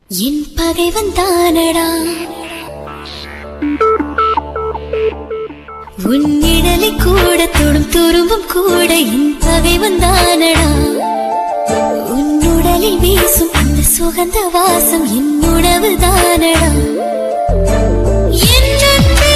என் பகைவன் தானடா உன் நிழலை கூட தொடும் துரும்பும் கூட என் பகைவன் தானடா உன் உடலில் வீசும் அந்த சுகந்த வாசம் என் உணவு தானடா என் அன்பே,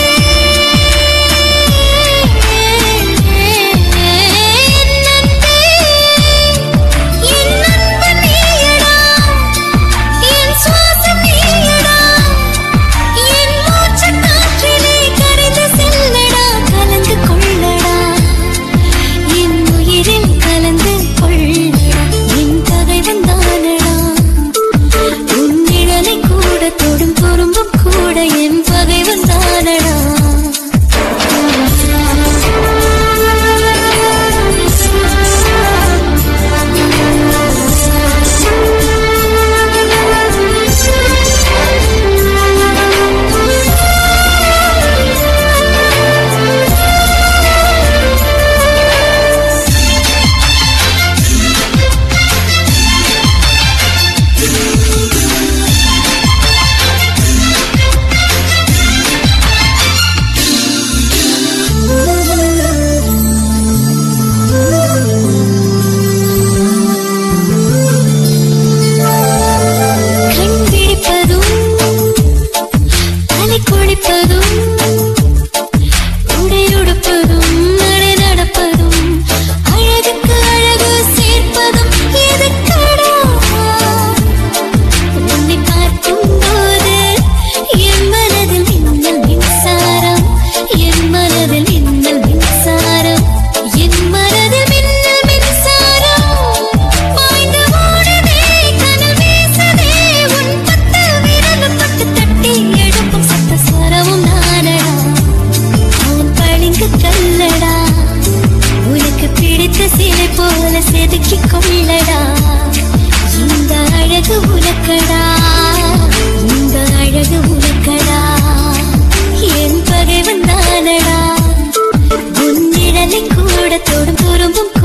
என் அன்பே, என் அன்பு நீயடா என் சுவாசம் நீயடா என் மூச்சுக் காற்றிலே கரைந்து செல்லடா கலந்து கொள்ளடா என் உயிரில் கலந்து கொள்ளடா என் பகைவன் தானடா உன் நிழலை கூட தொடும் பொறும்பும் கூட என் பகைவன் தானடா கண் விழிப்பதும் தலை குளிப்பதும் உடை உடுப்பதும் நடை நடப்பதும் அழகுக்கு அழகு சேர்ப்பதும் எதுக்கடா உன்னை பார்க்கும் போது என் மனதில் மின்னல் மின்சாரம் என் மனதில் மின்னல் மின்சாரம் என் மனதில் மின்னல் மின்சாரம் பாய்ந்து ஓடுதே கனல் வீசுதே உன் பத்து விரலும் பட்டு தட்டி எழுப்பும் சத்த ஸ்வரமும் நானடா அவன் பளிங்கு கல்லடா உனக்கு பிடித்த சிலை போல செதுக்கிக் கொள்ளடா இந்த அழகு உனக்கடா இந்த அழகு உனக்கடா என் பகைவன் தானடா உன் நிழலை கூட தொடும் துரும்பும்